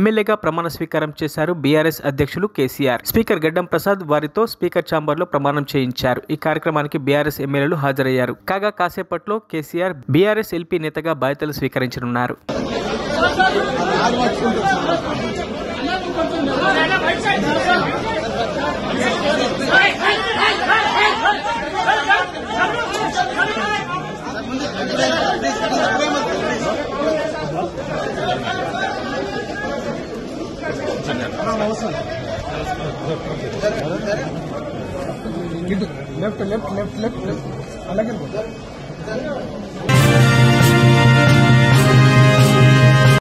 ఎమ్మెల్యేగా ప్రమాణ స్వీకారం చేశారు బీఆర్ఎస్ అధ్యక్షులు కేసీఆర్ స్పీకర్ గడ్డం ప్రసాద్ వారితో స్పీకర్ ఛాంబర్ లో ప్రమాణం చేయించారు ఈ కార్యక్రమానికి బీఆర్ఎస్ ఎమ్మెల్యేలు హాజరయ్యారు కాగా కాసేపట్లో కేసీఆర్ బీఆర్ఎస్ ఎల్పీ నేతగా బాధ్యతలు స్వీకరించనున్నారు left left left left left అలాగే